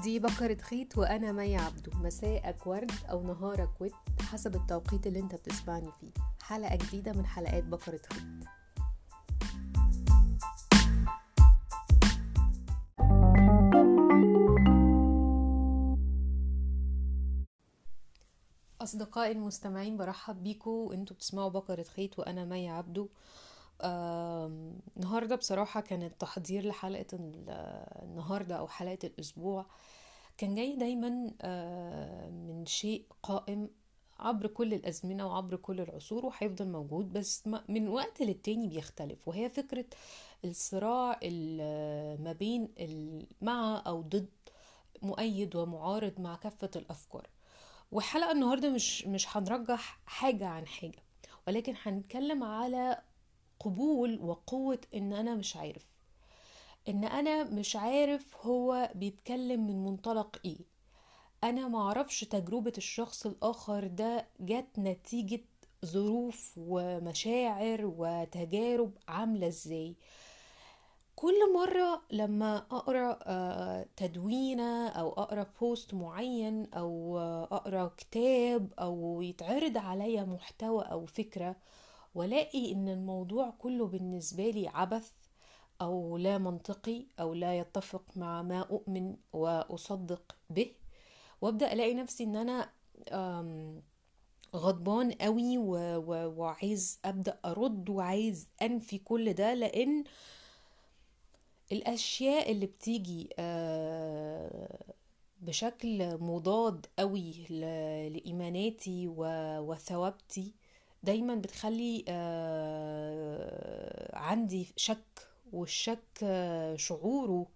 دي بكرة خيط وأنا مي عبده مساءك ورد أو نهارك ود حسب التوقيت اللي انت بتسمعني فيه حلقة جديدة من حلقات بكرة خيط أصدقائي المستمعين برحب بيكم وانتوا بتسمعوا بكرة خيط وأنا مي عبده آم، النهاردة بصراحة كان التحضير لحلقة ال- النهاردة أو حلقة الأسبوع كان جاي دايما آه، من شيء قائم عبر كل الأزمنة وعبر كل العصور وهيفضل موجود بس ما- من وقت للتاني بيختلف وهي فكرة الصراع ال- ما بين ال- مع أو ضد مؤيد ومعارض مع كافة الأفكار والحلقة النهاردة مش مش هنرجح حاجة عن حاجة ولكن هنتكلم على قبول وقوة ان انا مش عارف ان انا مش عارف هو بيتكلم من منطلق ايه انا معرفش تجربة الشخص الاخر ده جت نتيجة ظروف ومشاعر وتجارب عاملة ازاي كل مرة لما أقرأ آه، تدوينة أو أقرأ بوست معين أو آه، أقرأ كتاب أو يتعرض عليا محتوى أو فكرة والاقي ان الموضوع كله بالنسبة لي عبث او لا منطقي او لا يتفق مع ما اؤمن واصدق به وابدا الاقي نفسي ان انا آم، غضبان قوي و- و- وعايز ابدا ارد وعايز انفي كل ده لان الاشياء اللي بتيجي آه، بشكل مضاد قوي ل- لايماناتي و- وثوابتي دايما بتخلي آه، عندي شك والشك آه، شعوره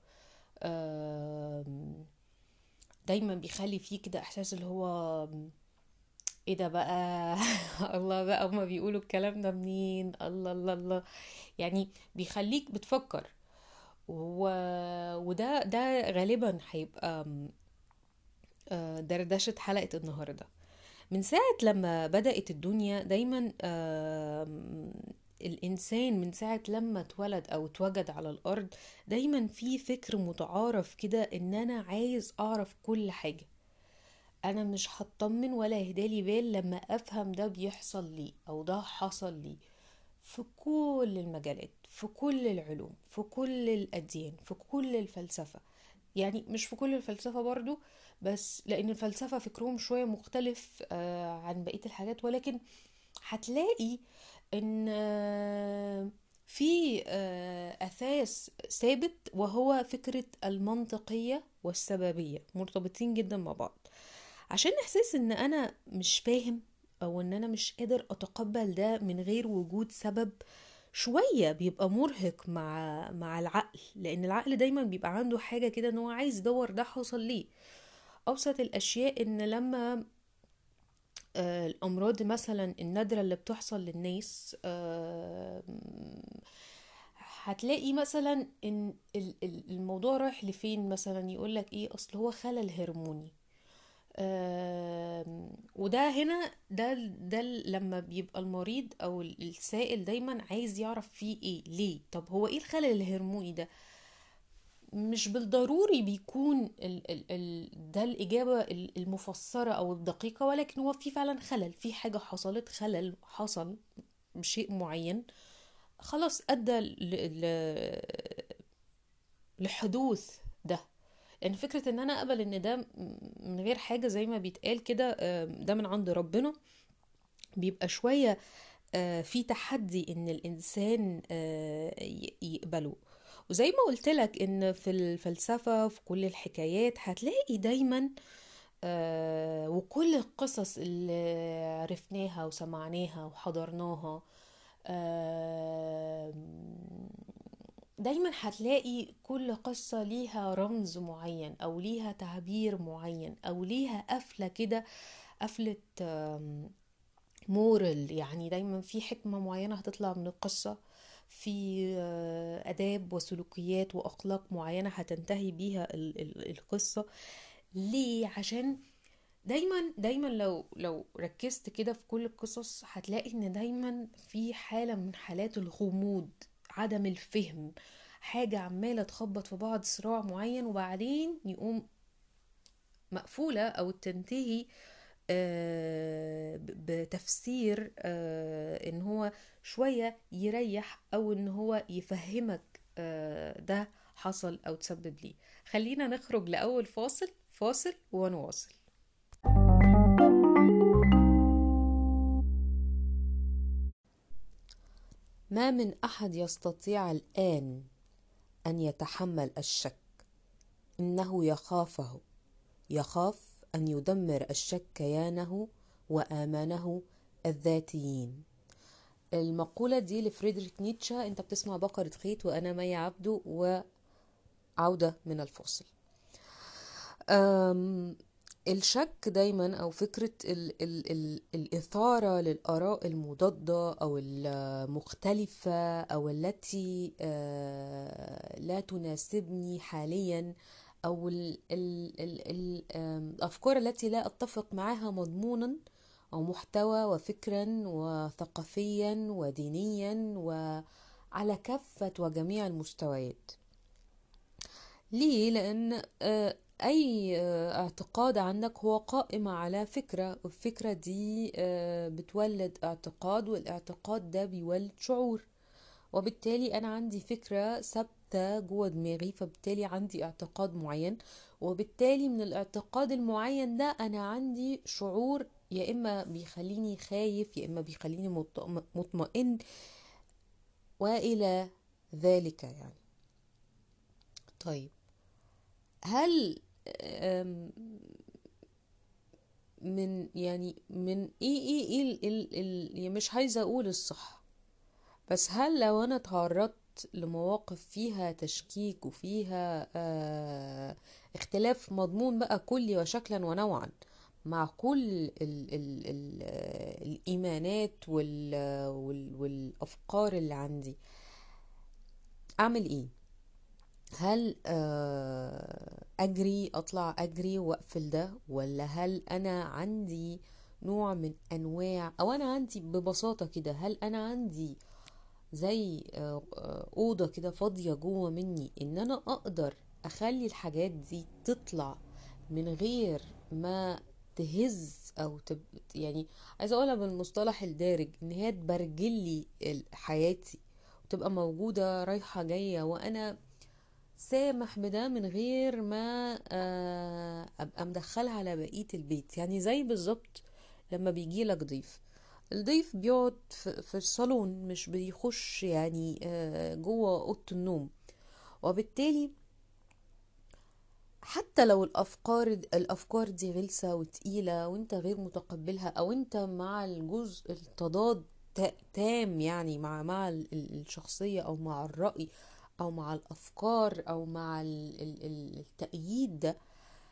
آم، دايما بيخلي فيه كده احساس اللي هو ايه ده بقى الله بقى هما بيقولوا الكلام ده منين الله الله الله يعني بيخليك بتفكر و... وده ده غالبا هيبقى آه، دردشة حلقة النهاردة من ساعة لما بدأت الدنيا دايما آم، الإنسان من ساعة لما اتولد أو اتوجد على الأرض دايما في فكر متعارف كده إن أنا عايز أعرف كل حاجة أنا مش هطمن ولا يهدالي بال لما أفهم ده بيحصل لي أو ده حصل لي في كل المجالات في كل العلوم في كل الأديان في كل الفلسفة يعني مش في كل الفلسفة برضو بس لأن الفلسفة فكرهم شوية مختلف آه، عن بقية الحاجات ولكن هتلاقي إن آه، في آه، أساس ثابت وهو فكرة المنطقية والسببية مرتبطين جدا مع بعض عشان إحساس إن أنا مش فاهم أو إن أنا مش قادر أتقبل ده من غير وجود سبب شوية بيبقى مرهق مع مع العقل لأن العقل دايما بيبقى عنده حاجة كده إن هو عايز يدور ده حصل ليه أبسط الأشياء إن لما آه، الأمراض مثلا النادرة اللي بتحصل للناس آه، هتلاقي مثلا إن ال- ال- الموضوع رايح لفين مثلا يقولك إيه أصل هو خلل هرموني آم، وده هنا ده ده لما بيبقى المريض او السائل دايما عايز يعرف فيه ايه ليه طب هو ايه الخلل الهرموني ده مش بالضروري بيكون ال ال ال ده الإجابة ال- المفسرة أو الدقيقة ولكن هو في فعلا خلل في حاجة حصلت خلل حصل بشيء معين خلاص أدى ل- ل- لحدوث ده لان فكره ان انا اقبل ان ده م- من غير حاجه زي ما بيتقال كده آم، ده من عند ربنا بيبقى شويه آه، في تحدي ان الانسان آه، ي- يقبله وزي ما قلت لك ان في الفلسفه في كل الحكايات هتلاقي دايما آه، وكل القصص اللي عرفناها وسمعناها وحضرناها آم، دايما هتلاقي كل قصة ليها رمز معين أو ليها تعبير معين أو ليها قفلة كده قفلة آم، مورال يعني دايما في حكمة معينة هتطلع من القصة في آه، آداب وسلوكيات وأخلاق معينة هتنتهي بيها ال- ال- القصة ليه عشان دايما دايما لو لو ركزت كده في كل القصص هتلاقي ان دايما في حالة من حالات الغموض عدم الفهم حاجة عمالة تخبط في بعض صراع معين وبعدين يقوم مقفولة او تنتهي آه، ب- بتفسير آه، ان هو شوية يريح او ان هو يفهمك آه، ده حصل او تسبب ليه خلينا نخرج لأول فاصل فاصل ونواصل ما من أحد يستطيع الآن أن يتحمل الشك إنه يخافه يخاف أن يدمر الشك كيانه وآمانه الذاتيين المقولة دي لفريدريك نيتشه أنت بتسمع بقرة خيط وأنا مي عبده وعودة من الفاصل أم الشك دايما او فكرة ال ال ال الإثارة للآراء المضادة او المختلفة او التي آه، لا تناسبني حاليا او ال ال ال ال آم، الافكار التي لا اتفق معها مضمونا او محتوى وفكرا وثقافيا ودينيا وعلى كافة وجميع المستويات ليه؟ لأن آه، أي آه، اعتقاد عندك هو قائم على فكرة والفكرة دي آه، بتولد اعتقاد والاعتقاد ده بيولد شعور وبالتالي أنا عندي فكرة ثابتة جوه دماغي فبالتالي عندي اعتقاد معين وبالتالي من الاعتقاد المعين ده أنا عندي شعور يا إما بيخليني خايف يا إما بيخليني مط- مطمئن وإلى ذلك يعني طيب هل أم، من يعني من ايه ايه ايه ال ال ال يعني مش عايزة اقول الصح بس هل لو انا تعرضت لمواقف فيها تشكيك وفيها آه اختلاف مضمون بقى كلي وشكلا ونوعا مع كل ال ال ال آه، الإيمانات وال وال والأفكار اللي عندي أعمل إيه؟ هل آه، اجري اطلع اجري واقفل ده ولا هل انا عندي نوع من انواع او انا عندي ببساطة كده هل انا عندي زي آه، آه، اوضة كده فاضية جوه مني ان انا اقدر اخلي الحاجات دي تطلع من غير ما تهز او تب... يعني عايزه اقولها بالمصطلح الدارج ان هي تبرجلي ال- حياتي وتبقى موجودة رايحة جاية وانا سامح بده من غير ما آه، ابقى مدخلها على بقية البيت يعني زي بالظبط لما بيجيلك ضيف الضيف بيقعد في في الصالون مش بيخش يعني آه، جوه اوضه النوم وبالتالي حتى لو الافكار الافكار دي غلسه وتقيله وانت غير متقبلها او انت مع الجزء التضاد تا- تام يعني مع مع ال- ال- الشخصيه او مع الراي او مع الافكار او مع ال- ال- ال- التأييد ده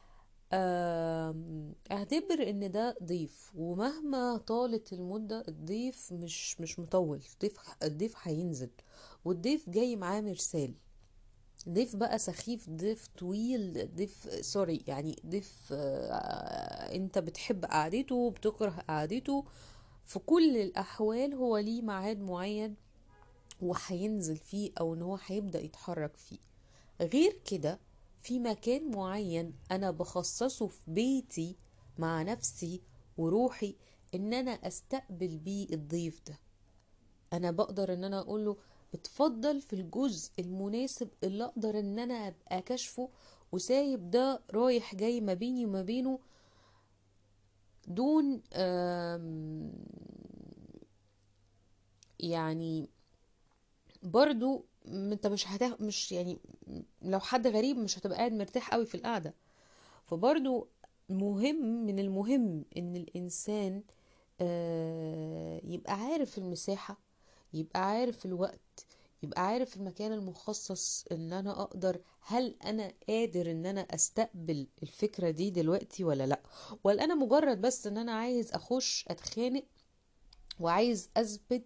آم، اعتبر ان ده ضيف ومهما طالت المدة الضيف مش مش مطول الضيف الضيف هينزل والضيف جاي معاه مرسال ضيف بقى سخيف ضيف طويل ضيف سوري يعني ضيف آه، انت بتحب قعدته بتكره قعدته في كل الاحوال هو ليه ميعاد معين وهينزل فيه او ان هو هيبدأ يتحرك فيه غير كده في مكان معين انا بخصصه في بيتي مع نفسي وروحي ان انا استقبل بيه الضيف ده انا بقدر ان انا اقوله اتفضل في الجزء المناسب اللي اقدر ان انا ابقى كشفه وسايب ده رايح جاي ما بيني وما بينه دون آم، يعني برضو م- انت مش هتاخ مش يعني لو حد غريب مش هتبقى قاعد مرتاح قوي في القعدة فبرضو مهم من المهم ان الانسان آه، يبقى عارف المساحة يبقى عارف الوقت يبقى عارف المكان المخصص ان انا اقدر هل انا قادر ان انا استقبل الفكرة دي دلوقتي ولا لا ولا انا مجرد بس ان انا عايز اخش اتخانق وعايز اثبت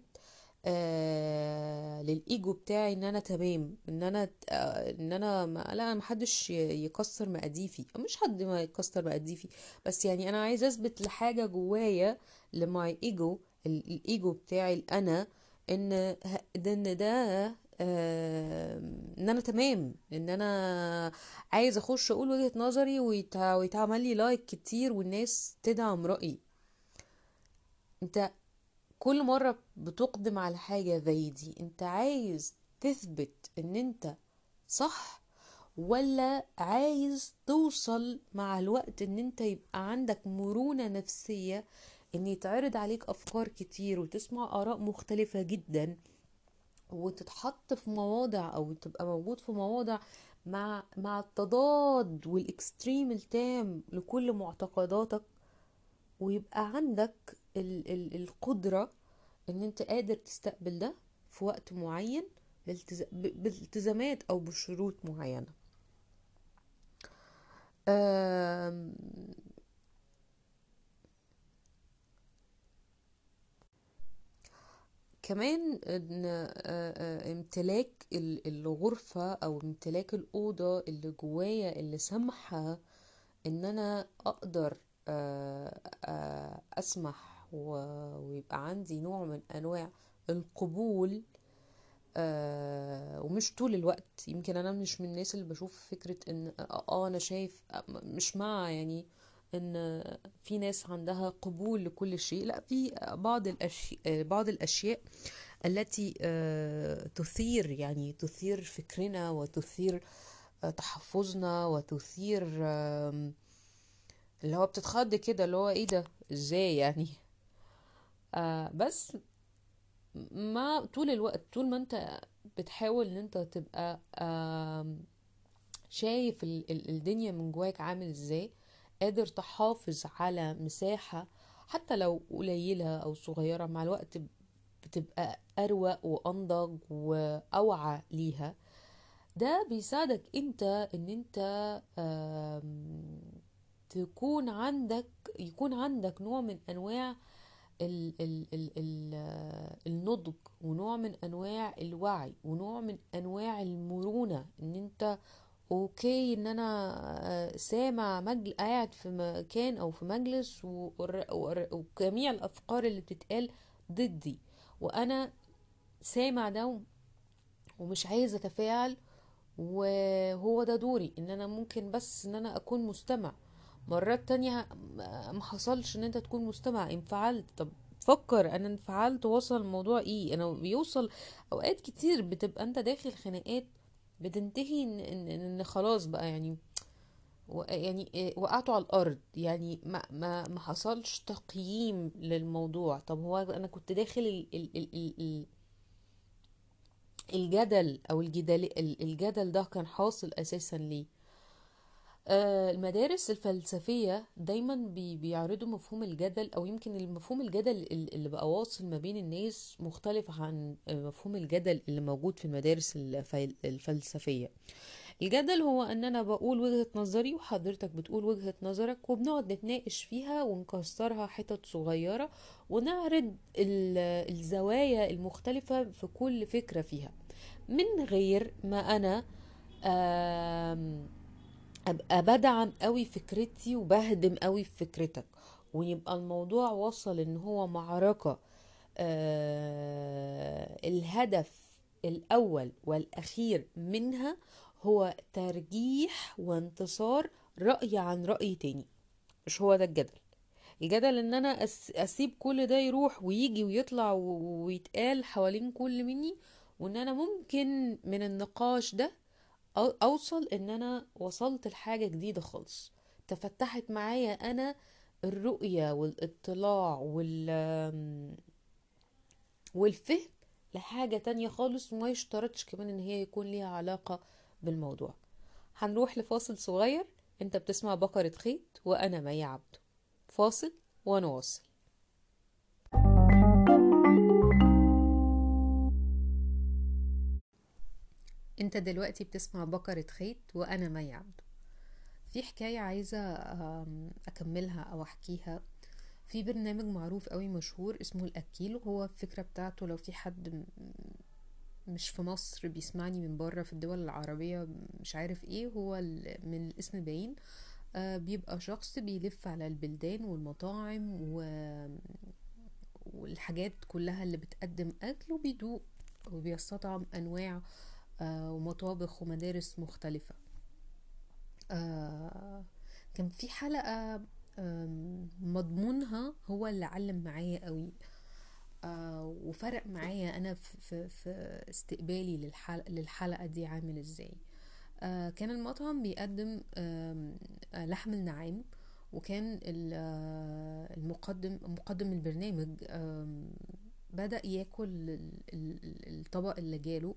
آه للايجو بتاعي ان انا تمام ان انا آه ان انا ما لا محدش ي- يكسر مقاديفي مش حد ما يكسر مقاديفي بس يعني انا عايز اثبت لحاجه جوايا لماي ايجو ال- الايجو بتاعي الانا ان ه- ده ان ده آه ان انا تمام ان انا عايز اخش اقول وجهة نظري ويت- ويتعمل لي لايك كتير والناس تدعم رأيي انت كل مرة بتقدم على حاجة زي دي انت عايز تثبت ان انت صح ولا عايز توصل مع الوقت ان انت يبقى عندك مرونة نفسية ان يتعرض عليك افكار كتير وتسمع اراء مختلفة جدا وتتحط في مواضع او تبقى موجود في مواضع مع مع التضاد والاكستريم التام لكل معتقداتك ويبقى عندك ال ال القدرة ان انت قادر تستقبل ده في وقت معين بالتز- ب- بالالتزامات او بشروط معينة آم، كمان ان آه، آه، امتلاك ال- الغرفة او امتلاك الأوضة اللي جوايا اللي سامحة ان انا اقدر آه، آه، اسمح و- ويبقى عندي نوع من انواع القبول آه ومش طول الوقت يمكن انا مش من الناس اللي بشوف فكرة ان اه آه، انا شايف آه، مش مع يعني ان في ناس عندها قبول لكل شيء لا في بعض الاشياء بعض الاشياء التي آه، تثير يعني تثير فكرنا وتثير آه، تحفظنا وتثير آم، اللي هو بتتخض كده اللي هو ايه ده ازاي يعني آه بس ما طول الوقت طول ما انت بتحاول ان انت تبقى آم، شايف ال- ال- الدنيا من جواك عامل ازاي قادر تحافظ على مساحة حتى لو قليلة او صغيرة مع الوقت بتبقى اروق وانضج واوعى ليها ده بيساعدك انت ان انت آم، تكون عندك يكون عندك نوع من انواع ال ال ال ال آه، النضج ونوع من انواع الوعي ونوع من انواع المرونة ان انت اوكي ان انا آه، سامع مجل قاعد في مكان او في مجلس و- والر- والر- وجميع الافكار اللي بتتقال ضدي وانا سامع ده ومش عايز اتفاعل وهو ده دوري ان انا ممكن بس ان انا اكون مستمع مرات تانية ما ما حصلش ان انت تكون مستمع انفعلت طب فكر انا انفعلت وصل الموضوع ايه انا بيوصل اوقات كتير بتبقى انت داخل خناقات بتنتهي ان, إن, إن خلاص بقى يعني و- يعني إيه، وقعتوا على الارض يعني ما ما ما حصلش تقييم للموضوع طب هو انا كنت داخل ال ال ال ال ال الجدل او الجدال ال- الجدل ده كان حاصل اساسا ليه آه، المدارس الفلسفية دايما بي- بيعرضوا مفهوم الجدل أو يمكن المفهوم الجدل ال- اللي بقى واصل ما بين الناس مختلف عن آه، مفهوم الجدل اللي موجود في المدارس الف- الفلسفية الجدل هو ان انا بقول وجهة نظري وحضرتك بتقول وجهة نظرك وبنقعد نتناقش فيها ونكسرها حتت صغيرة ونعرض ال- الزوايا المختلفة في كل فكرة فيها من غير ما انا آم، ابقى بدعم قوي فكرتي وبهدم قوي في فكرتك ويبقى الموضوع وصل ان هو معركة آه الهدف الاول والاخير منها هو ترجيح وانتصار رأي عن رأي تاني مش هو ده الجدل الجدل ان انا أس اسيب كل ده يروح ويجي ويطلع و- ويتقال حوالين كل مني وان انا ممكن من النقاش ده أو- اوصل ان انا وصلت لحاجة جديدة خالص تفتحت معايا انا الرؤية والاطلاع وال والفهم لحاجة تانية خالص وما يشترطش كمان ان هي يكون ليها علاقة بالموضوع هنروح لفاصل صغير انت بتسمع بقرة خيط وانا مي عبده فاصل ونواصل انت دلوقتي بتسمع بقرة خيط وانا مي عبده في حكاية عايزة أم، أكملها أو أحكيها في برنامج معروف قوي مشهور اسمه الأكيل وهو الفكرة بتاعته لو في حد م- مش في مصر بيسمعني من بره في الدول العربية مش عارف ايه هو ال- من الاسم باين آه، بيبقى شخص بيلف على البلدان والمطاعم و... والحاجات كلها اللي بتقدم أكل وبيدوق وبيستطعم أنواع آه، ومطابخ ومدارس مختلفة آه، كان في حلقة آم، مضمونها هو اللي علم معايا قوي آه، وفرق معايا أنا في, في, في استقبالي للحلقة, للحلقة دي عامل ازاي آه، كان المطعم بيقدم آم، آه، لحم النعام وكان ال- آه، المقدم مقدم البرنامج آم، بدأ ياكل ال- ال- الطبق اللي جاله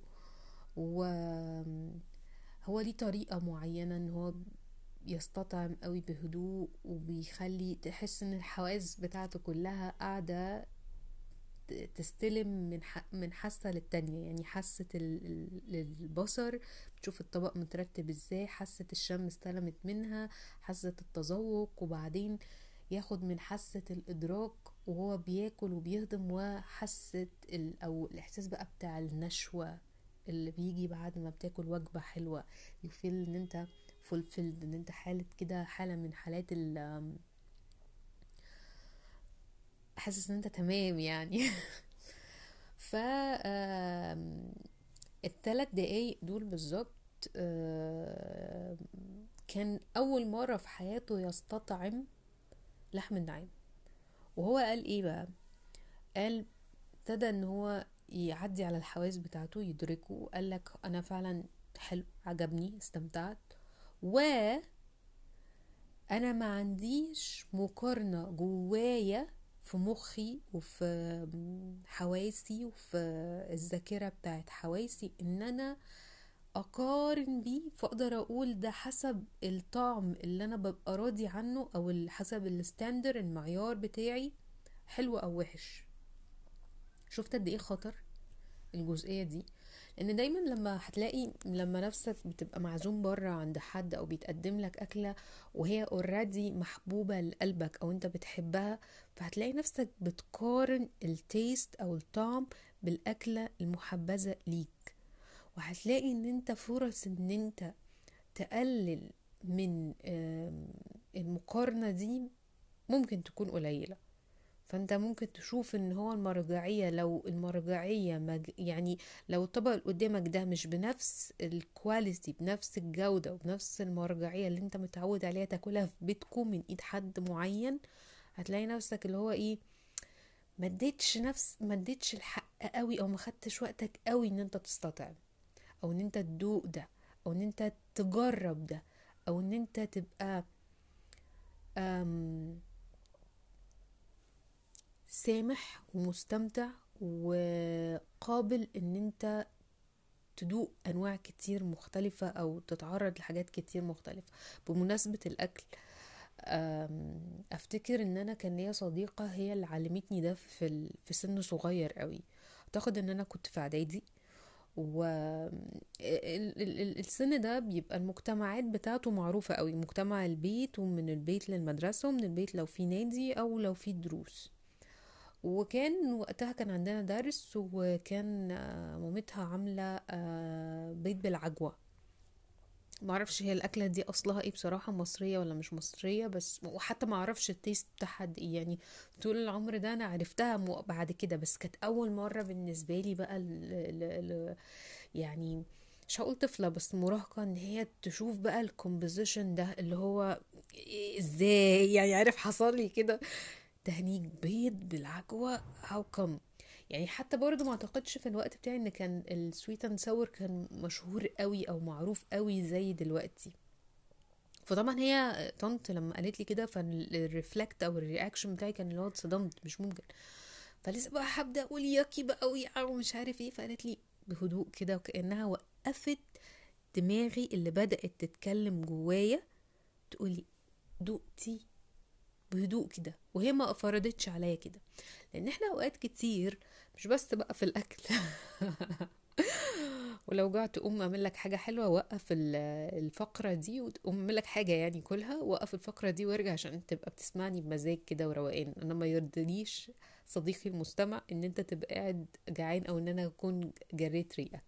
وهو ليه طريقة معينة ان هو يستطعم قوي بهدوء وبيخلي تحس ان الحواس بتاعته كلها قاعدة ت- تستلم من ح... من حاسة للتانية يعني حاسة ال... ال- البصر بتشوف الطبق مترتب ازاي حاسة الشم استلمت منها حاسة التذوق وبعدين ياخد من حاسة الإدراك وهو بياكل وبيهضم وحاسة ال... أو الإحساس بقى بتاع النشوة اللي بيجي بعد ما بتاكل وجبة حلوة يفيل ان انت فولفيلد ان انت حالة كده حالة من حالات ال حاسس ان انت تمام يعني ف آم، التلات دقايق دول بالظبط آم، كان أول مرة في حياته يستطعم لحم النعام وهو قال ايه بقى قال ابتدى ان هو يعدي على الحواس بتاعته يدركه قال لك انا فعلا حلو عجبني استمتعت وانا ما عنديش مقارنة جوايا في مخي وفي حواسي وفي الذاكرة بتاعت حواسي ان انا اقارن بيه فاقدر اقول ده حسب الطعم اللي انا ببقى راضي عنه او ال- حسب الستاندر المعيار بتاعي حلو او وحش شفت قد ايه خطر الجزئية دي لان دايما لما هتلاقي لما نفسك بتبقى معزوم بره عند حد او بيتقدم لك اكلة وهي اوريدي محبوبة لقلبك او انت بتحبها فهتلاقي نفسك بتقارن التيست او الطعم بالاكلة المحبذة ليك وهتلاقي ان انت فرص ان انت تقلل من آم، المقارنة دي ممكن تكون قليلة فانت ممكن تشوف ان هو المرجعية لو المرجعية مج... يعني لو الطبق اللي قدامك ده مش بنفس الكواليتي بنفس الجودة وبنفس المرجعية اللي انت متعود عليها تاكلها في بيتكم من ايد حد معين هتلاقي نفسك اللي هو ايه ما اديتش نفس ما اديتش الحق قوي او ما خدتش وقتك قوي ان انت تستطعم او ان انت تدوق ده او ان انت تجرب ده او ان انت تبقى أم سامح ومستمتع وقابل ان انت تدوق انواع كتير مختلفة او تتعرض لحاجات كتير مختلفة بمناسبة الاكل أم، افتكر ان انا كان ليا صديقة هي اللي علمتني ده في ال- في سن صغير قوي اعتقد ان انا كنت في اعدادي و ال- ال- ال- السن ده بيبقى المجتمعات بتاعته معروفة قوي مجتمع البيت ومن البيت للمدرسة ومن البيت لو في نادي او لو في دروس وكان وقتها كان عندنا درس وكان آه، مامتها عاملة آه، بيض بالعجوة معرفش هي الأكلة دي أصلها ايه بصراحة مصرية ولا مش مصرية بس وحتى معرفش التيست بتاعها قد ايه يعني طول العمر ده أنا عرفتها مو- بعد كده بس كانت أول مرة بالنسبة لي بقى ال ال ال يعني مش هقول طفلة بس مراهقة ان هي تشوف بقى الكومبوزيشن ده اللي هو إيه- ازاي يعني عارف حصل لي كده تهنيج بيض بالعجوة هاو كم يعني حتى برضو ما اعتقدش في الوقت بتاعي ان كان السويت اند ساور كان مشهور قوي او معروف قوي زي دلوقتي فطبعا هي طنط لما قالت لي كده فالريفلكت او الرياكشن بتاعي كان اللي هو اتصدمت مش ممكن فلسه بقى هبدا اقول ياكي بقى ويا ومش عارف ايه فقالت لي بهدوء كده وكانها وقفت دماغي اللي بدات تتكلم جوايا تقولي دقتي بهدوء كده وهي ما فرضتش عليا كده لان احنا اوقات كتير مش بس بقى في الاكل ولو جعت قوم اعمل لك حاجه حلوه وقف ال- الفقره دي وتقوم اعمل لك حاجه يعني كلها وقف الفقره دي وارجع عشان تبقى بتسمعني بمزاج كده وروقان انا ما يرضينيش صديقي المستمع ان انت تبقى قاعد جعان او ان انا اكون جريت ريقك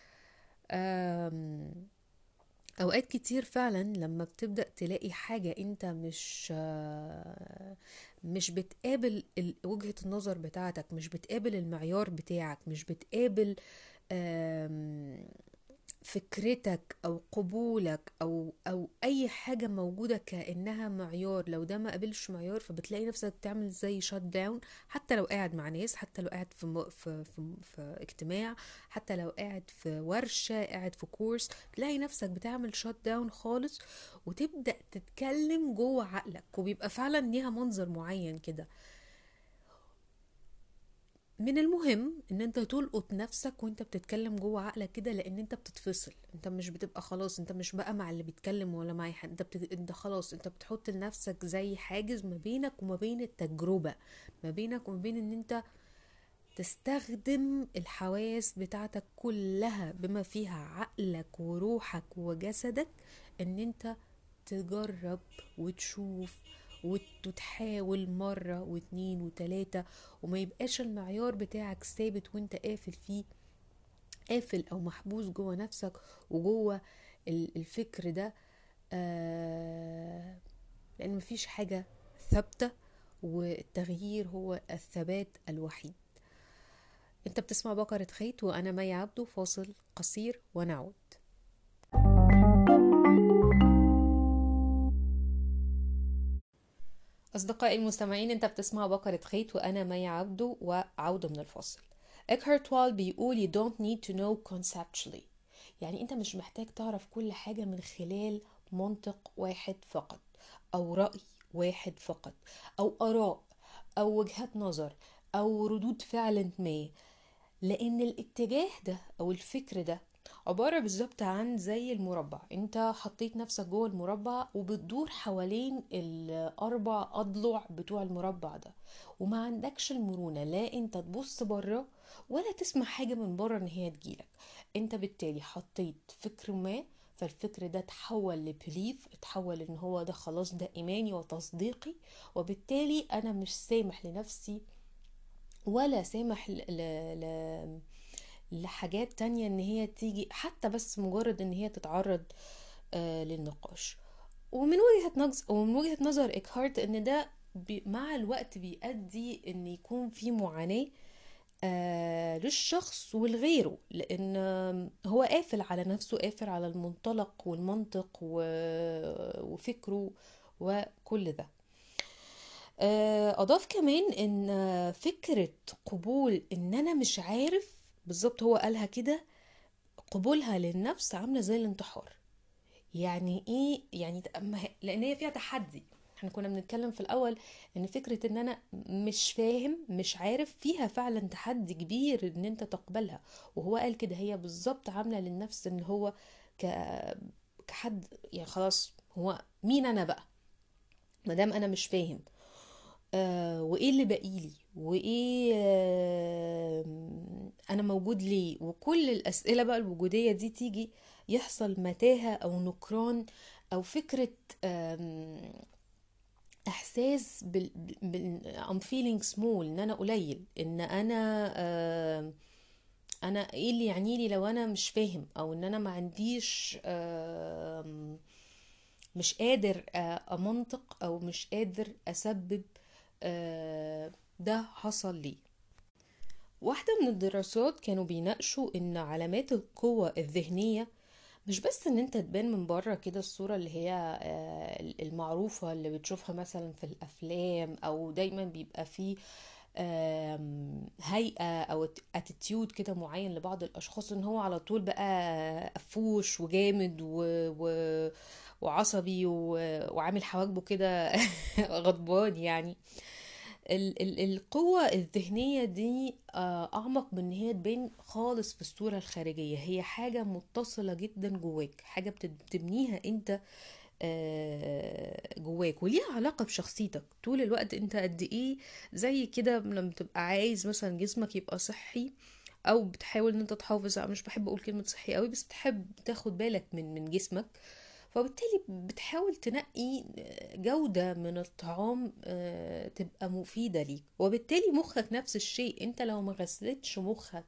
أم، اوقات كتير فعلا لما بتبدأ تلاقي حاجة انت مش آه، مش بتقابل ال- وجهة النظر بتاعتك مش بتقابل المعيار بتاعك مش بتقابل آم، فكرتك او قبولك او او اي حاجه موجوده كانها معيار لو ده ما قابلش معيار فبتلاقي نفسك تعمل زي شات داون حتى لو قاعد مع ناس حتى لو قاعد في م- في في, في اجتماع حتى لو قاعد في ورشه قاعد في كورس تلاقي نفسك بتعمل شات داون خالص وتبدا تتكلم جوه عقلك وبيبقى فعلا ليها منظر معين كده من المهم ان انت تلقط نفسك وانت بتتكلم جوه عقلك كده لان انت بتتفصل انت مش بتبقى خلاص انت مش بقى مع اللي بيتكلم ولا مع أي حد انت بت... انت خلاص انت بتحط لنفسك زي حاجز ما بينك وما بين التجربة ما بينك وما بين ان انت تستخدم الحواس بتاعتك كلها بما فيها عقلك وروحك وجسدك ان انت تجرب وتشوف وت- وتحاول مرة واتنين وتلاتة وما يبقاش المعيار بتاعك ثابت وانت قافل فيه قافل او محبوس جوه نفسك وجوه ال- الفكر ده آه لان مفيش حاجة ثابتة والتغيير هو الثبات الوحيد انت بتسمع بقرة خيط وانا مي عبده فاصل قصير ونعود أصدقائي المستمعين أنت بتسمع بقرة خيط وأنا مي عبده وعودة من الفاصل إكهارت توال بيقول you don't need to know conceptually يعني أنت مش محتاج تعرف كل حاجة من خلال منطق واحد فقط أو رأي واحد فقط أو آراء أو وجهات نظر أو ردود فعل ما لأن الاتجاه ده أو الفكر ده عبارة بالظبط عن زي المربع انت حطيت نفسك جوه المربع وبتدور حوالين الأربع أضلع بتوع المربع ده وما عندكش المرونة لا انت تبص بره ولا تسمع حاجة من بره ان هي تجيلك انت بالتالي حطيت فكر ما فالفكر ده تحول لبليف اتحول ان هو ده خلاص ده ايماني وتصديقي وبالتالي انا مش سامح لنفسي ولا سامح ل... ل... ل... لحاجات تانية ان هي تيجي حتى بس مجرد ان هي تتعرض آه للنقاش ومن وجهة نظر ومن وجهة نظر إكهارت ان ده بي مع الوقت بيؤدي ان يكون في معاناة آه للشخص ولغيره لان آم، هو قافل على نفسه قافل على المنطلق والمنطق و- وفكره وكل ده آه، أضاف كمان إن آه، فكرة قبول إن أنا مش عارف بالظبط هو قالها كده قبولها للنفس عاملة زي الانتحار يعني إيه يعني ت- أما هي- لأن هي فيها تحدي احنا كنا بنتكلم في الأول إن فكرة إن أنا مش فاهم مش عارف فيها فعلا تحدي كبير إن أنت تقبلها وهو قال كده هي بالظبط عاملة للنفس إن هو ك... كحد يعني خلاص هو مين أنا بقى مادام أنا مش فاهم آه وايه اللي باقيلي وايه آه انا موجود ليه وكل الاسئله بقى الوجوديه دي تيجي يحصل متاهه او نكران او فكره آم، احساس بال, بال I'm feeling small ان انا قليل ان انا آم، انا ايه اللي يعني لي لو انا مش فاهم او ان انا ما عنديش آم، مش قادر آه، امنطق او مش قادر اسبب آه، ده حصل ليه واحدة من الدراسات كانوا بيناقشوا ان علامات القوة الذهنية مش بس ان انت تبان من بره كده الصورة اللي هي آه، المعروفة اللي بتشوفها مثلا في الافلام او دايما بيبقى فيه آم، هيئة او اتيتيود كده معين لبعض الاشخاص ان هو على طول بقى قفوش وجامد و... و... وعصبي و... وعامل حواجبه كده غضبان يعني ال ال القوة الذهنية دي آه، أعمق من إن هي تبان خالص في الصورة الخارجية هي حاجة متصلة جدا جواك حاجة بت- بتبنيها أنت آه، جواك وليها علاقة بشخصيتك طول الوقت أنت قد إيه زي كده لما تبقى عايز مثلا جسمك يبقى صحي أو بتحاول إن أنت تحافظ مش بحب أقول كلمة صحي قوي بس بتحب تاخد بالك من من جسمك فبالتالي بتحاول تنقي جودة من الطعام آه، تبقى مفيدة ليك وبالتالي مخك نفس الشيء انت لو ما غسلتش مخك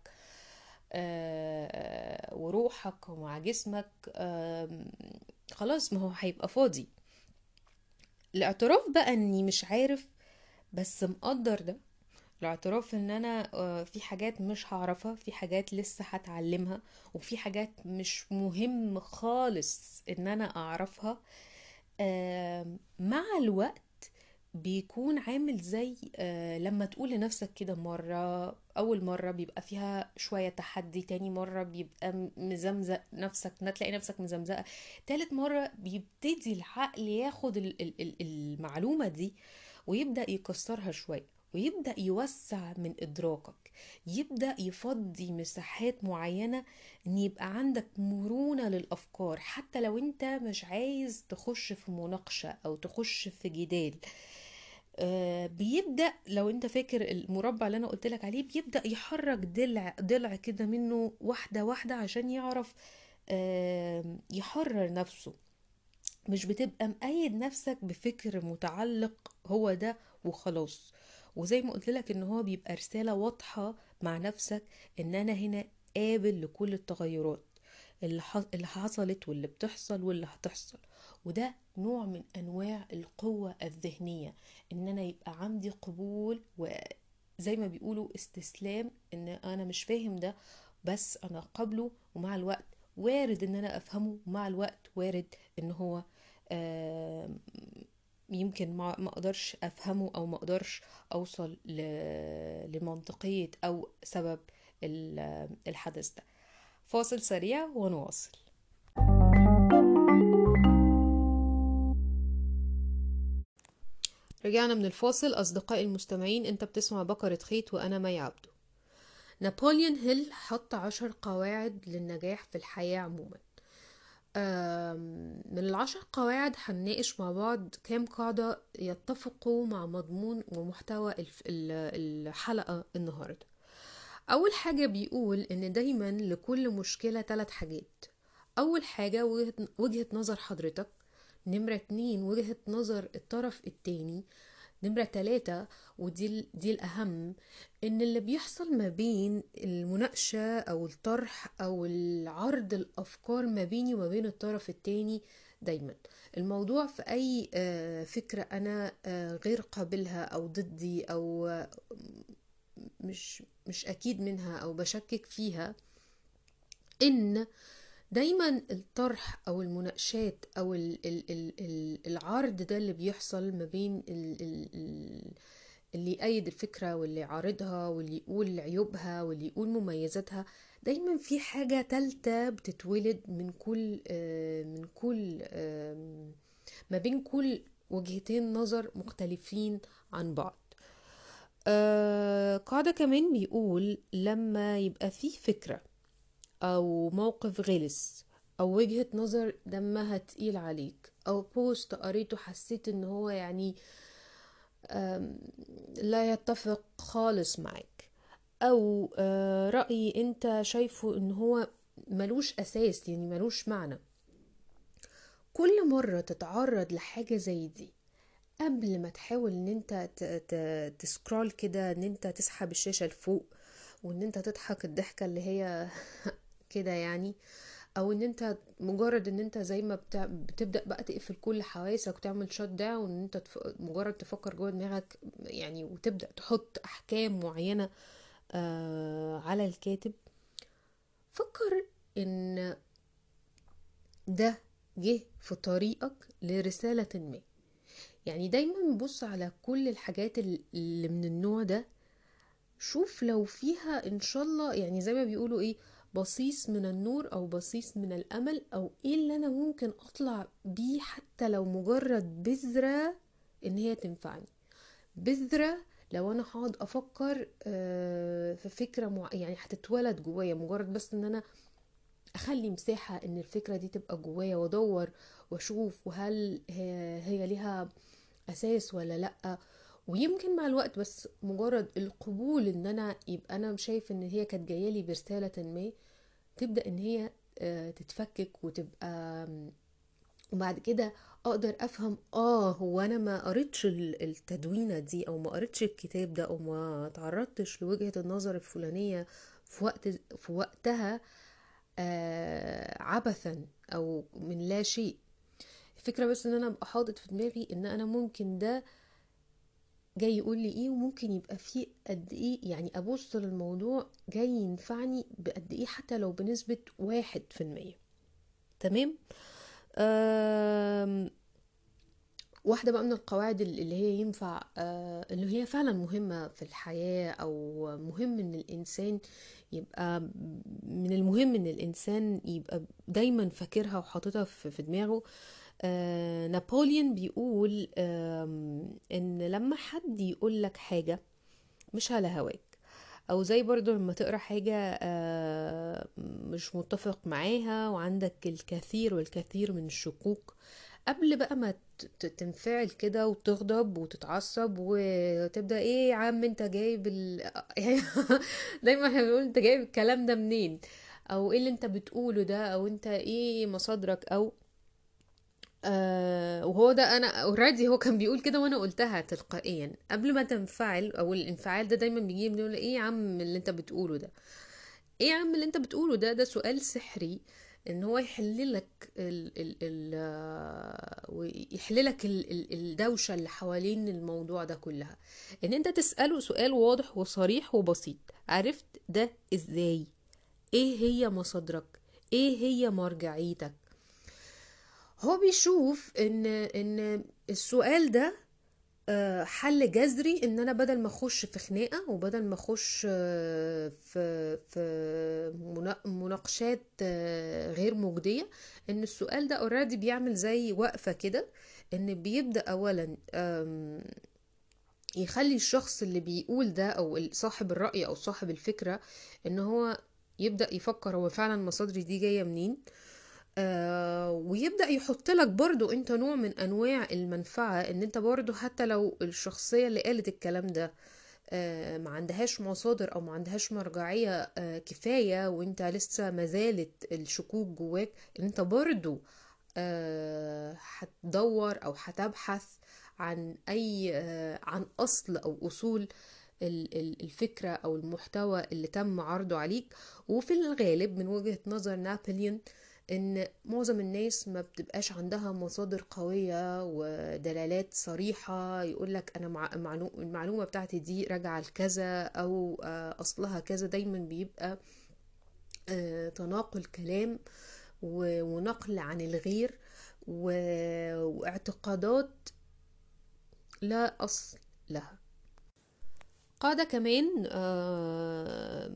آه، وروحك ومع جسمك آم، خلاص ما هو هيبقى فاضي الاعتراف بقى اني مش عارف بس مقدر ده الاعتراف ان انا آه، في حاجات مش هعرفها في حاجات لسه هتعلمها وفي حاجات مش مهم خالص ان انا اعرفها آم، مع الوقت بيكون عامل زي آه، لما تقول لنفسك كده مرة أول مرة بيبقى فيها شوية تحدي تاني مرة بيبقى م- مزمزق نفسك ما تلاقي نفسك مزمزقة تالت مرة بيبتدي العقل ياخد ال- ال- ال- المعلومة دي ويبدأ يكسرها شوية ويبدأ يوسع من إدراكك يبدأ يفضي مساحات معينة ان يبقى عندك مرونة للأفكار حتى لو انت مش عايز تخش في مناقشة او تخش في جدال آه، بيبدأ لو انت فاكر المربع اللي انا قلت لك عليه بيبدأ يحرك ضلع ضلع كده منه واحدة واحدة عشان يعرف آه، يحرر نفسه مش بتبقى مقيد نفسك بفكر متعلق هو ده وخلاص وزي ما قلت لك ان هو بيبقى رسالة واضحة مع نفسك ان انا هنا قابل لكل التغيرات اللي ح- اللي حصلت واللي بتحصل واللي هتحصل وده نوع من انواع القوة الذهنية ان انا يبقى عندي قبول وزي ما بيقولوا استسلام ان انا مش فاهم ده بس انا قابله ومع الوقت وارد ان انا افهمه ومع الوقت وارد ان هو آم، يمكن ما ما اقدرش افهمه او ما اقدرش اوصل ل- لمنطقية او سبب ال- الحدث ده فاصل سريع ونواصل رجعنا من الفاصل أصدقائي المستمعين أنت بتسمع بكرة خيط وأنا مي عبده نابليون هيل حط عشر قواعد للنجاح في الحياة عموما آم، من العشر قواعد هنناقش مع بعض كام قاعدة يتفقوا مع مضمون ومحتوى الف- ال- الحلقة النهاردة أول حاجة بيقول إن دايما لكل مشكلة ثلاث حاجات أول حاجة وجهة وجهة نظر حضرتك نمرة اتنين وجهة نظر الطرف التاني نمرة تلاتة ودي ال- دي الأهم إن اللي بيحصل ما بين المناقشة أو الطرح أو العرض الأفكار ما بيني وما بين الطرف التاني دايما الموضوع في أي آه، فكرة أنا آه، غير قابلها أو ضدي أو آه، مش مش أكيد منها أو بشكك فيها إن دايما الطرح او المناقشات او ال ال ال ال العرض ده اللي بيحصل ما بين ال ال ال اللي يأيد الفكرة واللي يعارضها واللي يقول عيوبها واللي يقول مميزاتها دايما في حاجة تالتة بتتولد من كل آه، من كل آم، ما بين كل وجهتين نظر مختلفين عن بعض آه، قاعدة كمان بيقول لما يبقى في فكرة او موقف غلس او وجهة نظر دمها تقيل عليك او بوست قريته حسيت ان هو يعني آم، لا يتفق خالص معاك او آه، رأي انت شايفه ان هو ملوش اساس يعني ملوش معنى كل مرة تتعرض لحاجة زي دي قبل ما تحاول ان انت ت- ت- تسكرول كده ان انت تسحب الشاشة لفوق وان انت تضحك الضحكة اللي هي كده يعني او ان انت مجرد ان انت زي ما بتع... بتبدأ بقى تقفل كل حواسك وتعمل شات داون ان انت تف... مجرد تفكر جوه دماغك يعني وتبدأ تحط احكام معينة آه على الكاتب فكر ان ده جه في طريقك لرسالة ما يعني دايما بص على كل الحاجات ال- اللي من النوع ده شوف لو فيها ان شاء الله يعني زي ما بيقولوا ايه بصيص من النور او بصيص من الامل او ايه اللي انا ممكن اطلع بيه حتى لو مجرد بذرة ان هي تنفعني بذرة لو انا هقعد افكر آه، في فكرة مع... يعني هتتولد جوايا مجرد بس ان انا اخلي مساحة ان الفكرة دي تبقى جوايا وادور واشوف وهل هي, هي ليها اساس ولا لا ويمكن مع الوقت بس مجرد القبول ان انا يبقى انا شايف ان هي كانت جايه لي برساله ما تبدا ان هي آه، تتفكك وتبقى وبعد كده اقدر افهم اه هو انا ما قريتش ال- التدوينه دي او ما قريتش الكتاب ده او ما تعرضتش لوجهه النظر الفلانيه في وقت في وقتها آه عبثا او من لا شيء الفكره بس ان انا ابقى حاطط في دماغي ان انا ممكن ده جاي يقول لي ايه وممكن يبقى فيه قد ايه يعني ابص للموضوع جاي ينفعني بقد ايه حتى لو بنسبة واحد في المية تمام أم واحدة بقى من القواعد اللي هي ينفع آه، اللي هي فعلا مهمة في الحياة أو مهم إن الإنسان يبقى من المهم إن الإنسان يبقى دايما فاكرها وحاططها في في دماغه آه، نابليون بيقول آم، إن لما حد يقول لك حاجة مش على هواك او زي برضو لما تقرا حاجة آه، مش متفق معاها وعندك الكثير والكثير من الشكوك قبل بقى ما ت- ت- تنفعل كده وتغضب وتتعصب وتبدأ ايه يا عم انت جايب ال... يعني دايما احنا بنقول انت جايب الكلام ده منين او ايه اللي انت بتقوله ده او انت ايه مصادرك او آه وهو ده انا اوريدي هو كان بيقول كده وانا قلتها تلقائيا قبل ما تنفعل او الانفعال ده دايما بيجي بنقول ايه يا عم اللي انت بتقوله ده ايه يا عم اللي انت بتقوله ده ده سؤال سحري ان هو يحل لك ال ال ال آه، ويحل لك ال ال الدوشة اللي حوالين الموضوع ده كلها ان انت تسأله سؤال واضح وصريح وبسيط عرفت ده ازاي ايه هي مصادرك ايه هي مرجعيتك هو بيشوف ان ان السؤال ده آه، حل جذري ان انا بدل ما اخش في خناقه وبدل ما اخش آه، في في منا- مناقشات آه، غير مجديه ان السؤال ده اوريدي بيعمل زي وقفه كده ان بيبدا اولا آم، يخلي الشخص اللي بيقول ده او صاحب الرأي او صاحب الفكره ان هو يبدأ يفكر هو فعلا مصادري دي جايه منين آه ويبدأ يحط لك برضو انت نوع من انواع المنفعة ان انت برضو حتى لو الشخصية اللي قالت الكلام ده آه ما عندهاش مصادر او ما عندهاش مرجعية آه كفاية وانت لسه ما زالت الشكوك جواك ان انت برضو آه هتدور او هتبحث عن اي آه عن اصل او اصول ال- ال- الفكرة او المحتوى اللي تم عرضه عليك وفي الغالب من وجهة نظر نابليون ان معظم الناس ما بتبقاش عندها مصادر قوية ودلالات صريحة يقولك انا مع معلو- المعلومة بتاعتي دي راجعة لكذا او آه، اصلها كذا دايما بيبقى آه، تناقل كلام و- ونقل عن الغير و- واعتقادات لا اصل لها قاعدة كمان آه،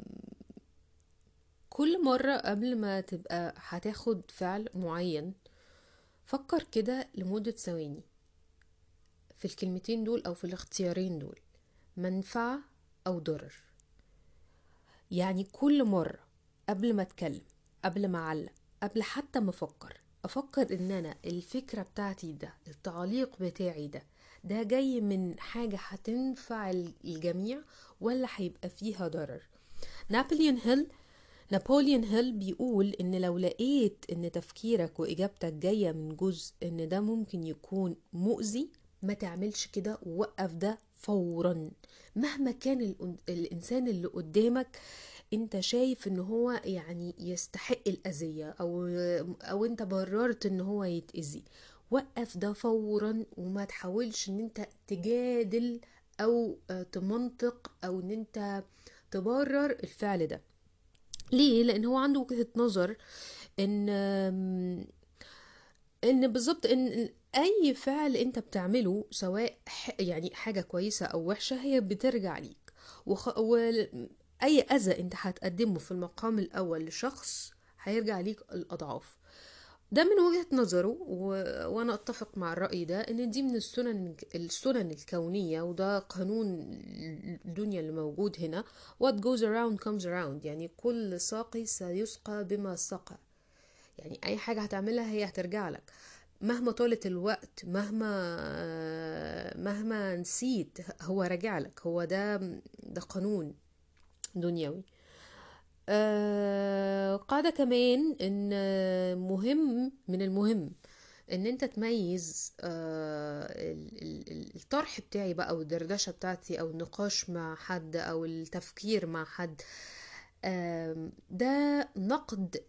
كل مرة قبل ما تبقى هتاخد فعل معين فكر كده لمدة ثواني في الكلمتين دول أو في الاختيارين دول منفعة أو ضرر يعني كل مرة قبل ما أتكلم قبل ما أعلق قبل حتى ما أفكر أفكر إن أنا الفكرة بتاعتي ده التعليق بتاعي ده ده جاي من حاجة هتنفع الجميع ولا هيبقى فيها ضرر نابليون هيل نابليون هيل بيقول ان لو لقيت ان تفكيرك واجابتك جاية من جزء ان ده ممكن يكون مؤذي ما تعملش كده ووقف ده فورا مهما كان الأن- الانسان اللي قدامك انت شايف ان هو يعني يستحق الاذية او او انت بررت ان هو يتأذي وقف ده فورا وما تحاولش ان انت تجادل او آه، تمنطق او ان انت تبرر الفعل ده ليه لان هو عنده وجهة نظر ان آم، ان بالظبط ان اي فعل انت بتعمله سواء ح- يعني حاجة كويسة او وحشة هي بترجع ليك وخ... و... اي اذى انت هتقدمه في المقام الاول لشخص هيرجع ليك الاضعاف ده من وجهة نظره و... وانا اتفق مع الرأي ده ان دي من السنن السنن الكونية وده قانون الدنيا اللي موجود هنا what goes around comes around يعني كل ساقي سيسقى بما سقى يعني اي حاجة هتعملها هي هترجع لك مهما طالت الوقت مهما مهما نسيت هو راجع لك هو ده ده قانون دنيوي آه، قاعدة كمان ان مهم من المهم ان انت تميز آه، ال- ال- ال- الطرح بتاعي بقى او الدردشة بتاعتي او النقاش مع حد او التفكير مع حد آم، ده نقد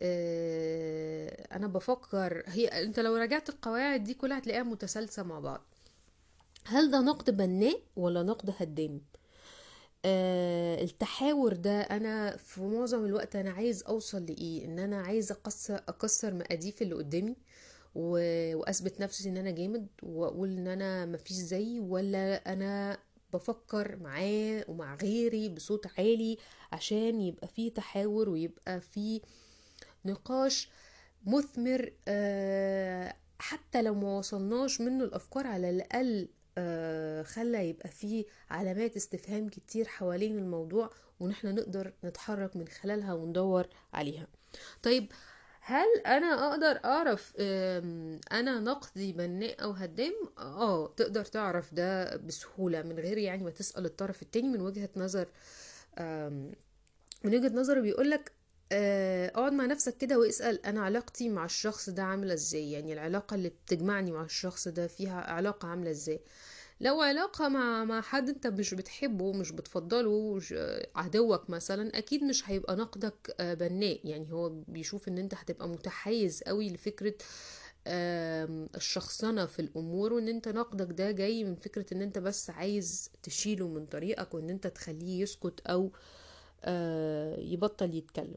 آه، انا بفكر هي انت لو راجعت القواعد دي كلها هتلاقيها متسلسة مع بعض هل ده نقد بناء ولا نقد هدام آه التحاور ده انا في معظم الوقت انا عايز اوصل لايه ان انا عايز اكسر اكسر مقاديف اللي قدامي و... واثبت نفسي ان انا جامد واقول ان انا مفيش زيي ولا انا بفكر معاه ومع غيري بصوت عالي عشان يبقى فيه تحاور ويبقى فيه نقاش مثمر آه، حتى لو ما وصلناش منه الافكار على الاقل آه، خلى يبقى فيه علامات استفهام كتير حوالين الموضوع ونحن نقدر نتحرك من خلالها وندور عليها طيب هل انا اقدر اعرف آم، انا نقدي بناء او هدام اه تقدر تعرف ده بسهولة من غير يعني ما تسأل الطرف التاني من وجهة نظر آم، من وجهة نظره بيقولك آه، اقعد مع نفسك كده واسأل انا علاقتي مع الشخص ده عاملة ازاي يعني العلاقة اللي بتجمعني مع الشخص ده فيها علاقة عاملة ازاي لو علاقة مع مع حد انت مش بتحبه مش بتفضله مش- آه، عدوك مثلا اكيد مش هيبقى نقدك آه، بناء يعني هو بيشوف ان انت هتبقى متحيز قوي لفكرة آم، الشخصنة في الامور وان انت نقدك ده جاي من فكرة ان انت بس عايز تشيله من طريقك وان انت تخليه يسكت او آه، يبطل يتكلم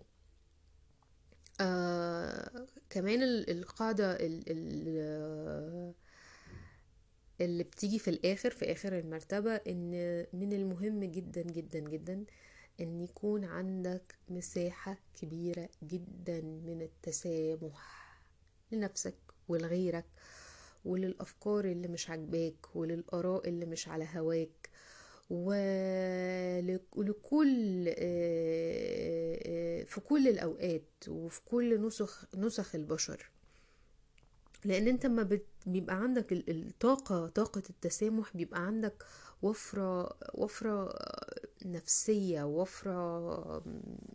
آه كمان ال- القاعدة ال- ال- اللي بتيجي في الآخر في آخر المرتبة إن من المهم جدا جدا جدا إن يكون عندك مساحة كبيرة جدا من التسامح لنفسك ولغيرك وللأفكار اللي مش عاجباك وللآراء اللي مش على هواك ولك- ولكل آه، آه، في كل الأوقات وفي كل نسخ نسخ البشر لأن انت ما بت- بيبقى عندك ال- الطاقة طاقة التسامح بيبقى عندك وفرة وفرة نفسية وفرة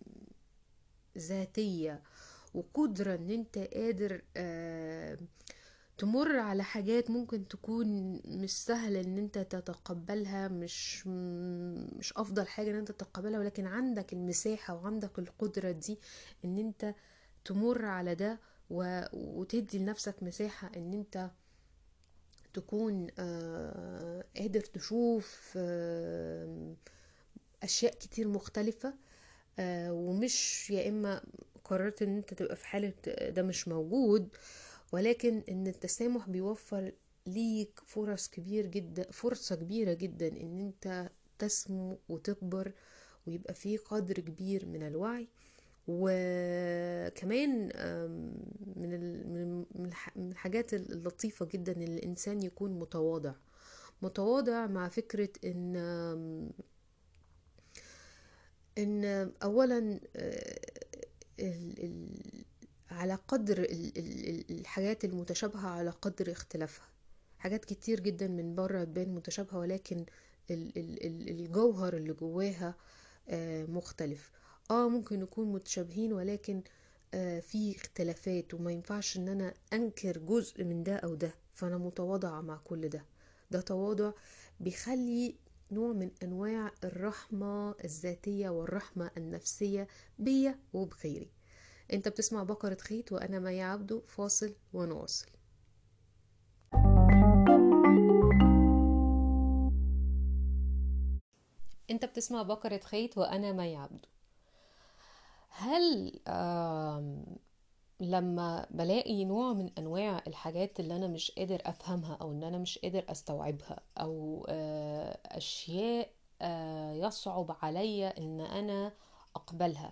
ذاتية وقدرة ان انت قادر آه، تمر على حاجات ممكن تكون مش سهلة ان انت تتقبلها مش مش افضل حاجة ان انت تتقبلها ولكن عندك المساحة وعندك القدرة دي ان انت تمر على ده و... وتدي لنفسك مساحة ان انت تكون آه، قادر تشوف آه، اشياء كتير مختلفة آه، ومش يا اما قررت ان انت تبقى في حالة ده مش موجود ولكن ان التسامح بيوفر ليك فرص كبير جدا فرصة كبيرة جدا ان انت تسمو وتكبر ويبقى فيه قدر كبير من الوعي وكمان آم، من ال- من من الح- من الحاجات اللطيفة جدا ان الانسان يكون متواضع متواضع مع فكرة ان آم، ان اولا آه، ال- ال- على قدر ال- ال- ال- الحاجات المتشابهة على قدر اختلافها حاجات كتير جدا من بره تبان متشابهة ولكن ال- ال- ال- الجوهر اللي جواها آه، مختلف اه ممكن نكون متشابهين ولكن آه، في اختلافات وما ينفعش ان انا انكر جزء من ده او ده فانا متواضعة مع كل ده ده تواضع بيخلي نوع من انواع الرحمة الذاتية والرحمة النفسية بيا وبغيري انت بتسمع بقرة خيط وانا مي عبده فاصل ونواصل انت بتسمع بقرة خيط وانا مي عبده هل آم، لما بلاقي نوع من انواع الحاجات اللي انا مش قادر افهمها او ان انا مش قادر استوعبها او آه، اشياء آه، يصعب عليا ان انا اقبلها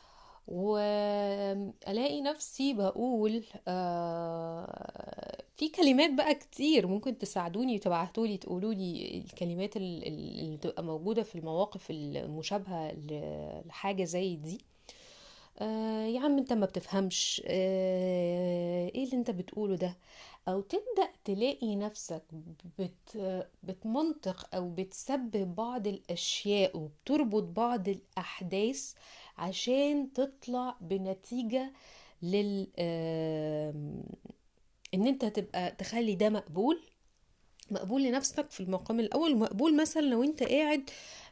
والاقي نفسي بقول آه، في كلمات بقى كتير ممكن تساعدوني وتبعتولي تقولولي الكلمات ال- ال- اللي بتبقى موجودة في المواقف المشابهة ل- لحاجة زي دي آه يا عم انت ما بتفهمش آه ايه اللي انت بتقوله ده او تبدأ تلاقي نفسك بت بتمنطق او بتسبب بعض الاشياء وبتربط بعض الاحداث عشان تطلع بنتيجة لل آم، ان انت تبقى تخلي ده مقبول مقبول لنفسك في المقام الأول ومقبول مثلا لو انت قاعد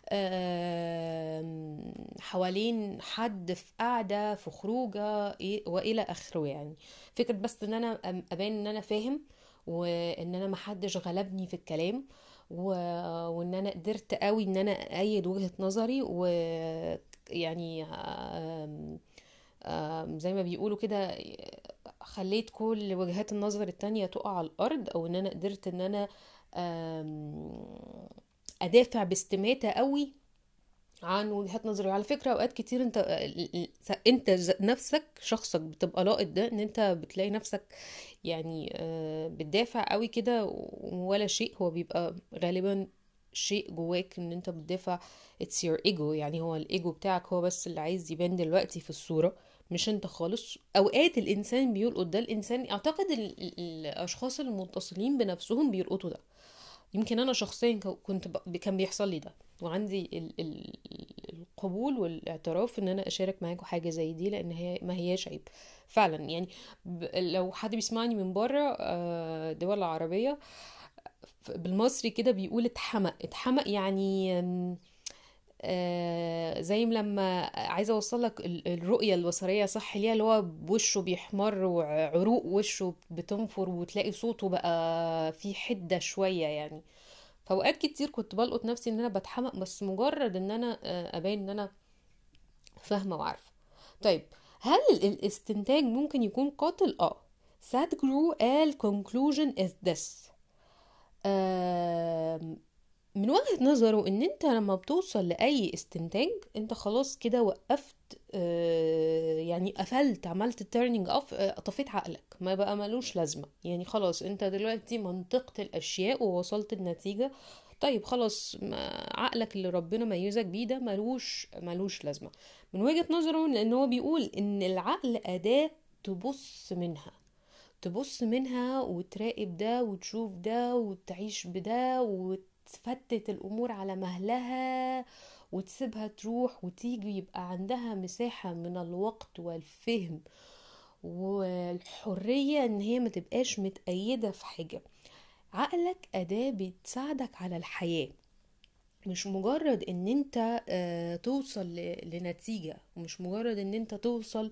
آم، حوالين حد في قاعدة في خروجة إيه- وإلى آخره يعني فكرة بس ان انا أم- ابان ان انا فاهم وان انا محدش غلبني في الكلام و... وان انا قدرت قوي ان انا ايد وجهة نظري و يعني آم... آم... زي ما بيقولوا كده خليت كل وجهات النظر التانية تقع على الارض او ان انا قدرت ان انا آم... ادافع باستماتة قوي عن وجهات نظري على فكرة اوقات كتير انت انت ذات نفسك شخصك بتبقى لاقط ده ان انت بتلاقي نفسك يعني آه، بتدافع قوي كده ولا شيء هو بيبقى غالبا شيء جواك ان انت بتدافع it's your ego يعني هو الايجو بتاعك هو بس اللي عايز يبان دلوقتي في الصورة مش انت خالص اوقات الانسان بيلقط ده الانسان اعتقد ال- ال- الاشخاص المتصلين بنفسهم بيلقطوا ده يمكن انا شخصيا ك- كنت ب... كان بيحصل لي ده وعندي ال... ال... القبول والاعتراف ان انا اشارك معاكم حاجه زي دي لان هي ما هياش عيب فعلا يعني ب... لو حد بيسمعني من بره آه، دول العربيه ف- بالمصري كده بيقول اتحمق اتحمق يعني آم، آه، زي ما لما عايزه اوصل لك ال- الرؤيه البصريه صح ليها اللي هو وشه بيحمر وعروق وشه بتنفر وتلاقي صوته بقى فيه حده شويه يعني فاوقات كتير كنت بلقط نفسي ان انا بتحمق بس مجرد ان انا آه، ابين ان انا فاهمه وعارفه طيب هل ال- الاستنتاج ممكن يكون قاتل اه سادجرو قال conclusion is this آم، من وجهة نظره ان انت لما بتوصل لأي استنتاج انت خلاص كده وقفت آه، يعني قفلت عملت turning off آه، طفيت عقلك ما بقى ملوش لازمة يعني خلاص انت دلوقتي منطقت الأشياء ووصلت النتيجة طيب خلاص ما عقلك اللي ربنا ميزك بيه ده ملوش ملوش لازمة من وجهة نظره لأن هو بيقول إن العقل أداة تبص منها تبص منها وتراقب ده وتشوف ده وتعيش بده وتفتت الأمور على مهلها وتسيبها تروح وتيجي يبقى عندها مساحة من الوقت والفهم والحرية ان هي ما تبقاش متقيدة في حاجة عقلك أداة بتساعدك على الحياة مش مجرد ان انت آه، توصل ل- لنتيجة ومش مجرد ان انت توصل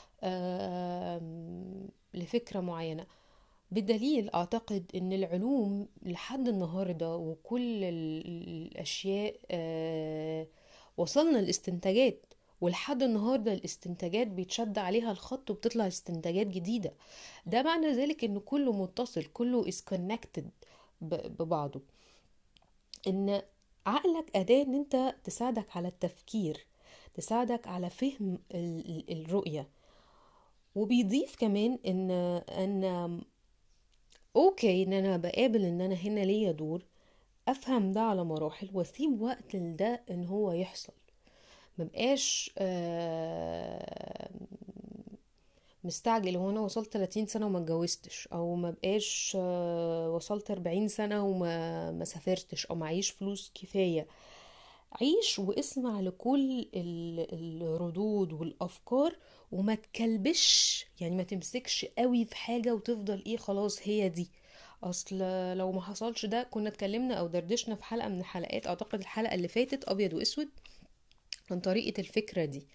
آم، لفكرة معينة بدليل اعتقد ان العلوم لحد النهاردة وكل ال- الاشياء آه، وصلنا لاستنتاجات ولحد النهاردة الاستنتاجات بيتشد عليها الخط وبتطلع استنتاجات جديدة ده معنى ذلك ان كله متصل كله is connected ب- ببعضه ان عقلك أداة ان انت تساعدك على التفكير تساعدك على فهم ال- ال- الرؤية وبيضيف كمان ان ان اوكي ان انا بقابل ان انا هنا ليا دور افهم ده على مراحل واسيب وقت لده ان هو يحصل مبقاش آه، مستعجل هو انا وصلت 30 سنة وما اتجوزتش او ما بقاش آه، وصلت 40 سنة وما ما سافرتش او معيش فلوس كفاية عيش واسمع لكل ال- الردود والافكار وما تكلبش يعني ما تمسكش قوي في حاجة وتفضل ايه خلاص هي دي اصل لو ما حصلش ده كنا اتكلمنا او دردشنا في حلقة من الحلقات اعتقد الحلقة اللي فاتت ابيض واسود عن طريقة الفكرة دي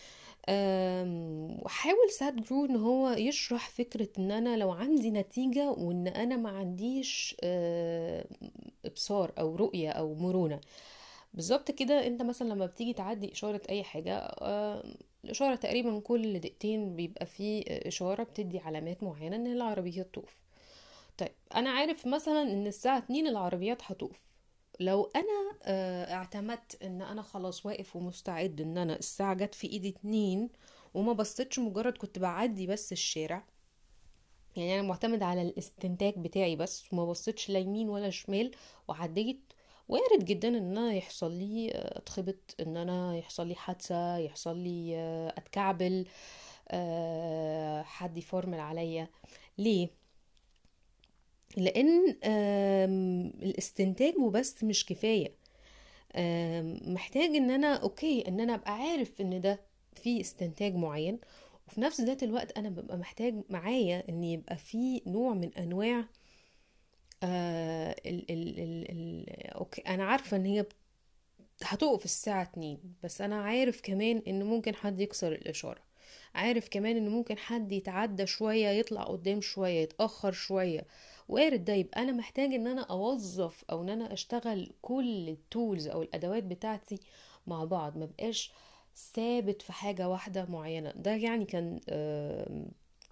أم، وحاول ساد جرو ان هو يشرح فكرة ان انا لو عندي نتيجة وان انا ما عنديش آه، ابصار او رؤية او مرونة بالظبط كده انت مثلا لما بتيجي تعدي اشارة اي حاجة آه، الاشارة تقريبا كل دقيقتين بيبقى فيه اشارة بتدي علامات معينة ان العربيات تقف طيب انا عارف مثلا ان الساعة 2 العربيات هتقف لو انا آه، اعتمدت ان انا خلاص واقف ومستعد ان انا الساعة جت في ايدي اتنين وما بصيتش مجرد كنت بعدي بس الشارع يعني انا معتمد على الاستنتاج بتاعي بس وما بصيتش لا يمين ولا شمال وعديت وارد جدا ان انا يحصل لي آه، اتخبط ان انا يحصل لي حادثة يحصل لي آه، اتكعبل آه، حد يفرمل عليا ليه لان آم، الاستنتاج وبس مش كفاية آم، محتاج ان انا اوكي ان انا ابقى عارف ان ده في استنتاج معين وفي نفس ذات الوقت انا ببقى محتاج معايا ان يبقى في نوع من انواع آه ال ال ال ال اوكي انا عارفة ان هي بت- هتقف الساعة اتنين بس انا عارف كمان ان ممكن حد يكسر الاشارة عارف كمان ان ممكن حد يتعدى شوية يطلع قدام شوية يتأخر شوية وارد ده يبقى انا محتاج ان انا اوظف او ان انا اشتغل كل التولز او الادوات بتاعتي مع بعض ما بقاش ثابت في حاجة واحدة معينة ده يعني كان آم،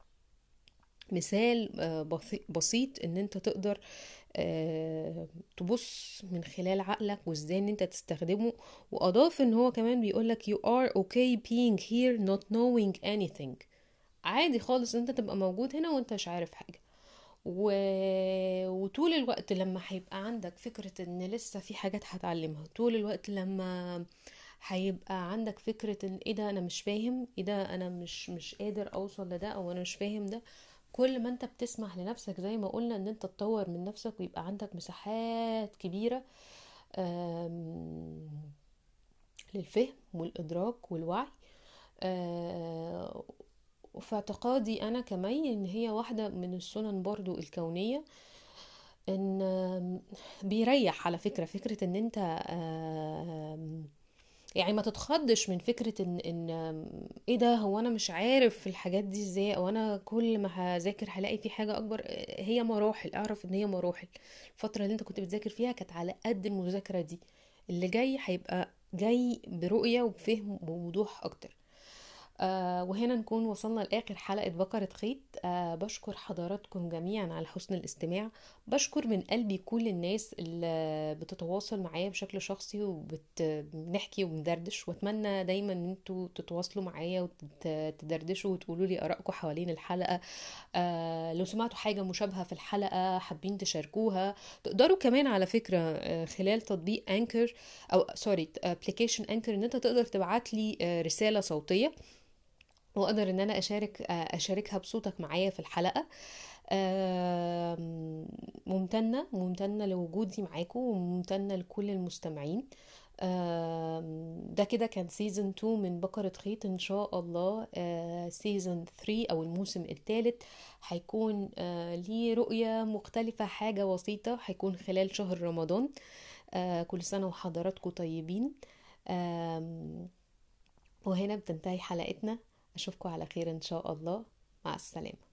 مثال آه، بسي- بسيط ان انت تقدر آه، تبص من خلال عقلك وازاي ان انت تستخدمه واضاف ان هو كمان بيقولك you are okay being here not knowing anything عادي خالص ان انت تبقى موجود هنا وانت مش عارف حاجة و... وطول الوقت لما هيبقى عندك فكرة ان لسه في حاجات هتعلمها طول الوقت لما هيبقى عندك فكرة ان ايه ده انا مش فاهم ايه ده انا مش مش قادر اوصل لده او انا مش فاهم ده كل ما انت بتسمح لنفسك زي ما قلنا ان انت تطور من نفسك ويبقى عندك مساحات كبيرة آم، للفهم والإدراك والوعي آه، وفي اعتقادي أنا كمان إن هي واحدة من السنن برضو الكونية إن آم، بيريح على فكرة فكرة إن أنت آم، يعني ما تتخضش من فكرة ان ان آم، ايه ده هو انا مش عارف الحاجات دي ازاي او انا كل ما هذاكر هلاقي في حاجة اكبر هي مراحل اعرف ان هي مراحل الفترة اللي انت كنت بتذاكر فيها كانت على قد المذاكرة دي اللي جاي هيبقى جاي برؤية وبفهم وبوضوح اكتر آه وهنا نكون وصلنا لآخر حلقة بقرة خيط آه بشكر حضراتكم جميعا على حسن الاستماع بشكر من قلبي كل الناس اللي بتتواصل معايا بشكل شخصي وبنحكي وبندردش واتمنى دايما ان انتوا تتواصلوا معايا وتدردشوا وتقولوا لي ارائكم حوالين الحلقة آه لو سمعتوا حاجة مشابهة في الحلقة حابين تشاركوها تقدروا كمان على فكرة آه خلال تطبيق انكر او سوري ابلكيشن انكر ان انت تقدر تبعت لي آه رسالة صوتية واقدر ان انا اشارك اشاركها بصوتك معايا في الحلقه آم، ممتنه ممتنه لوجودي معاكم وممتنه لكل المستمعين آم، ده كده كان سيزون 2 من بقرة خيط ان شاء الله سيزون 3 او الموسم الثالث هيكون آه، ليه رؤية مختلفة حاجة بسيطة هيكون خلال شهر رمضان آه، كل سنة وحضراتكم طيبين آم، وهنا بتنتهي حلقتنا أشوفكم على خير إن شاء الله مع السلامة